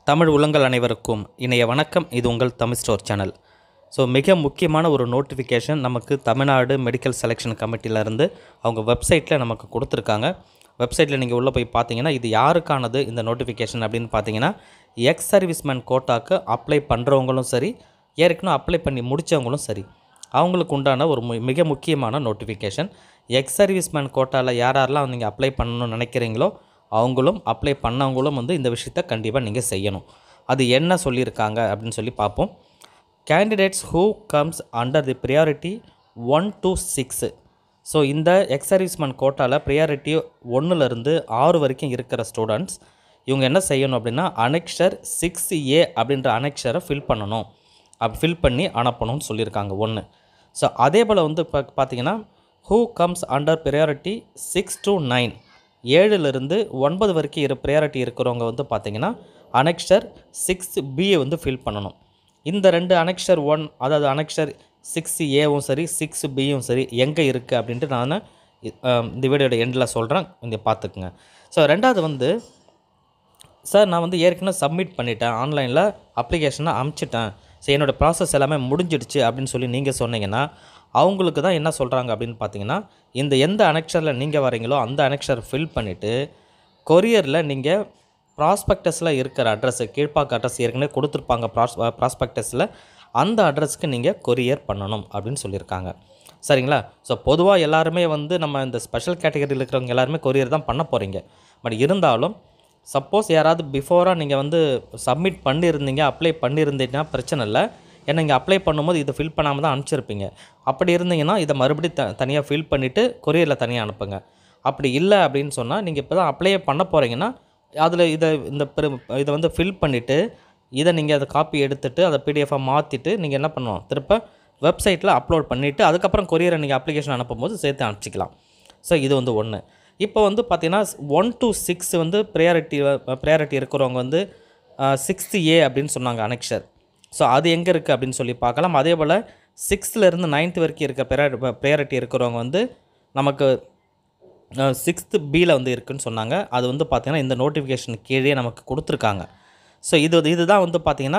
தமிழ் உள்ளங்கள் அனைவருக்கும் இணைய வணக்கம் இது உங்கள் தமிழ் ஸ்டோர் சேனல் ஸோ மிக முக்கியமான ஒரு நோட்டிஃபிகேஷன் நமக்கு தமிழ்நாடு மெடிக்கல் செலெக்ஷன் கமிட்டியிலேருந்து அவங்க வெப்சைட்டில் நமக்கு கொடுத்துருக்காங்க வெப்சைட்டில் நீங்கள் உள்ளே போய் பார்த்தீங்கன்னா இது யாருக்கானது இந்த நோட்டிஃபிகேஷன் அப்படின்னு பார்த்தீங்கன்னா எக்ஸ் சர்வீஸ்மேன் கோட்டாக்கு அப்ளை பண்ணுறவங்களும் சரி ஏற்கனவே அப்ளை பண்ணி முடித்தவங்களும் சரி அவங்களுக்கு உண்டான ஒரு மு- மிக முக்கியமான நோட்டிஃபிகேஷன் எக்ஸ் சர்வீஸ்மேன் கோட்டாவில் யார் யாரெல்லாம் நீங்கள் அப்ளை பண்ணணும்னு நினைக்கிறீங்களோ அவங்களும் அப்ளை பண்ணவங்களும் வந்து இந்த விஷயத்த கண்டிப்பாக நீங்கள் செய்யணும் அது என்ன சொல்லியிருக்காங்க அப்படின்னு சொல்லி பார்ப்போம் candidates who comes under the priority one to six so இந்த எக்ஸ் சர்வீஸ்மேன் கோட்டாவில் ப்ரியாரிட்டி ஒன்றுலேருந்து ஆறு வரைக்கும் இருக்கிற ஸ்டூடெண்ட்ஸ் இவங்க என்ன செய்யணும் அப்படின்னா அனெக்ஷர் சிக்ஸ் ஏ அப்படின்ற அனெக்ஷரை ஃபில் பண்ணணும் அப்படி ஃபில் பண்ணி அனுப்பணும்னு சொல்லியிருக்காங்க ஒன்று ஸோ அதே போல் வந்து இப்போ பார்த்தீங்கன்னா who comes under priority six to nine ஏழுலேருந்து ஒன்பது வரைக்கும் இரு ப்ரியாரிட்டி இருக்கிறவங்க வந்து பார்த்தீங்கன்னா அனெக்ஷர் சிக்ஸ் பியை வந்து ஃபில் பண்ணணும் இந்த ரெண்டு அனெக்ஷர் ஒன் அதாவது அனெக்ஷர் சிக்ஸ் ஏவும் சரி சிக்ஸ் பியும் சரி எங்கே இருக்குது அப்படின்ட்டு நான் இ- ஆம், இந்த வீடியோட எண்டில் சொல்கிறேன் இங்கே பார்த்துக்குங்க ஸோ ரெண்டாவது வந்து சார் நான் வந்து ஏற்கனவே சப்மிட் பண்ணிட்டேன் ஆன்லைனில் அப்ளிகேஷனை அமுச்சிட்டேன் ஸோ என்னோடய ப்ராசஸ் எல்லாமே முடிஞ்சிடுச்சு அப்படின்னு சொல்லி நீங்கள் சொன்னீங்கன்னா அவங்களுக்கு தான் என்ன சொல்கிறாங்க அப்படின்னு பார்த்தீங்கன்னா இந்த எந்த அனெக்ஷரில் நீங்கள் வரீங்களோ அந்த அனெக்ஷர் ஃபில் பண்ணிவிட்டு கொரியரில் நீங்கள் ப்ராஸ்பெக்டஸில் இருக்கிற அட்ரஸு கீழ்ப்பாக்க அட்ரஸ் ஏற்கனவே கொடுத்துருப்பாங்க ப்ராஸ் ப்ராஸ்பெக்டஸில் அந்த அட்ரஸ்க்கு நீங்கள் கொரியர் பண்ணணும் அப்படின்னு சொல்லியிருக்காங்க சரிங்களா ஸோ பொதுவாக எல்லாருமே வந்து நம்ம இந்த ஸ்பெஷல் கேட்டகரியில் இருக்கிறவங்க எல்லாருமே கொரியர் தான் பண்ண போகிறீங்க பட் இருந்தாலும் சப்போஸ் யாராவது பிஃபோராக நீங்கள் வந்து சப்மிட் பண்ணியிருந்தீங்க அப்ளை பண்ணியிருந்தீங்கன்னா பிரச்சனை இல்லை ஏன்னா நீங்கள் அப்ளை பண்ணும்போது இதை ஃபில் பண்ணாமல் தான் அனுப்பிச்சிருப்பீங்க அப்படி இருந்தீங்கன்னா இதை மறுபடியும் த தனியாக ஃபில் பண்ணிவிட்டு கொரியரில் தனியாக அனுப்புங்க அப்படி இல்லை அப்படின்னு சொன்னால் நீங்கள் இப்போ தான் அப்ளையே பண்ண போகிறீங்கன்னா அதில் இதை இந்த பெரு- இதை வந்து ஃபில் பண்ணிவிட்டு இதை நீங்கள் அதை காப்பி எடுத்துட்டு அதை பிடிஎஃபாக மாற்றிட்டு நீங்கள் என்ன பண்ணணும் திருப்ப வெப்சைட்டில் அப்லோட் பண்ணிவிட்டு அதுக்கப்புறம் கொரியரை நீங்கள் அப்ளிகேஷன் அனுப்பும்போது சேர்த்து அனுப்பிச்சிக்கலாம் ஸோ இது வந்து ஒன்று இப்போ வந்து பார்த்தீங்கன்னா ஒன் to சிக்ஸ் வந்து ப்ரையாரிட்டி ப்ரையாரிட்டி இருக்கிறவங்க வந்து சிக்ஸ்த்து ஏ அப்படின்னு சொன்னாங்க அனெக்ஷர் ஸோ அது எங்கே இருக்குது அப்படின்னு சொல்லி பார்க்கலாம் அதே போல் சிக்ஸ்த்துலேருந்து நைன்த் வரைக்கும் இருக்க ப்ரையாரிட்டி ப்ரையாரிட்டி இருக்கிறவங்க வந்து நமக்கு சிக்ஸ்த்து பியில் வந்து இருக்குன்னு சொன்னாங்க அது வந்து பார்த்திங்கன்னா இந்த நோட்டிஃபிகேஷன் கீழே நமக்கு கொடுத்துருக்காங்க ஸோ இது இதுதான் வந்து பார்த்திங்கன்னா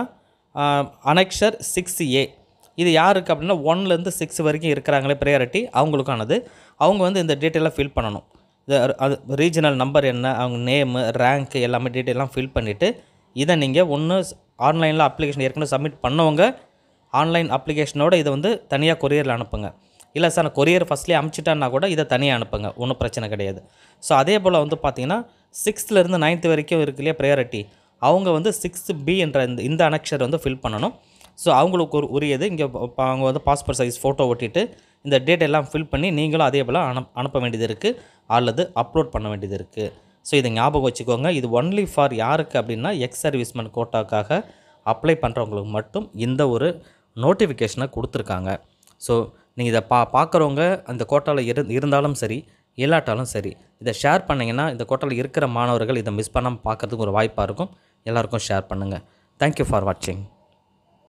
அனெக்ஷர் சிக்ஸ் ஏ இது யாருக்கு அப்படின்னா ஒன்லேருந்து சிக்ஸ் வரைக்கும் இருக்கிறாங்களே ப்ரையாரிட்டி அவங்களுக்கானது அவங்க வந்து இந்த டீட்டெயிலாக ஃபில் பண்ணணும் இது அது ரீஜனல் நம்பர் என்ன அவங்க நேமு ரேங்க் எல்லாமே டீட்டெயிலாம் ஃபில் பண்ணிவிட்டு இதை நீங்கள் ஒன்று ஆன்லைனில் அப்ளிகேஷன் ஏற்கனவே சப்மிட் பண்ணவங்க ஆன்லைன் அப்ளிகேஷனோட இதை வந்து தனியாக கொரியரில் அனுப்புங்க இல்லை சார் நான் கொரியர் ஃபஸ்ட்லேயே அனுப்பிச்சிட்டேன்னா கூட இதை தனியாக அனுப்புங்க ஒன்றும் பிரச்சனை கிடையாது ஸோ அதே போல் வந்து பார்த்தீங்கன்னா சிக்ஸ்த்துலேருந்து நைன்த் வரைக்கும் இருக்கு இல்லையா ப்ரையாரிட்டி அவங்க வந்து சிக்ஸ்த்து பி என்ற இந்த இந்த அனெக்ஷர் வந்து ஃபில் பண்ணணும் ஸோ அவங்களுக்கு ஒரு உரியது இங்கே அவங்க வந்து பாஸ்போர்ட் சைஸ் ஃபோட்டோ ஒட்டிட்டு இந்த டேட் எல்லாம் ஃபில் பண்ணி நீங்களும் அதே போல் அனுப் அனுப்ப வேண்டியது இருக்குது அல்லது அப்லோட் பண்ண வேண்டியது இருக்குது ஸோ இதை ஞாபகம் வச்சுக்கோங்க இது ஒன்லி ஃபார் யாருக்கு அப்படின்னா எக்ஸ் சர்வீஸ்மேன் கோட்டாக்காக அப்ளை பண்ணுறவங்களுக்கு மட்டும் இந்த ஒரு நோட்டிஃபிகேஷனை கொடுத்துருக்காங்க ஸோ நீங்கள் இதை பா பார்க்குறவங்க அந்த கோட்டாவில் இரு இருந்தாலும் சரி இல்லாட்டாலும் சரி இதை ஷேர் பண்ணிங்கன்னா இந்த கோட்டாவில் இருக்கிற மாணவர்கள் இதை மிஸ் பண்ணாமல் பார்க்கறதுக்கு ஒரு வாய்ப்பாக இருக்கும் எல்லாருக்கும் ஷேர் பண்ணுங்கள் தேங்க்யூ ஃபார் வாட்சிங்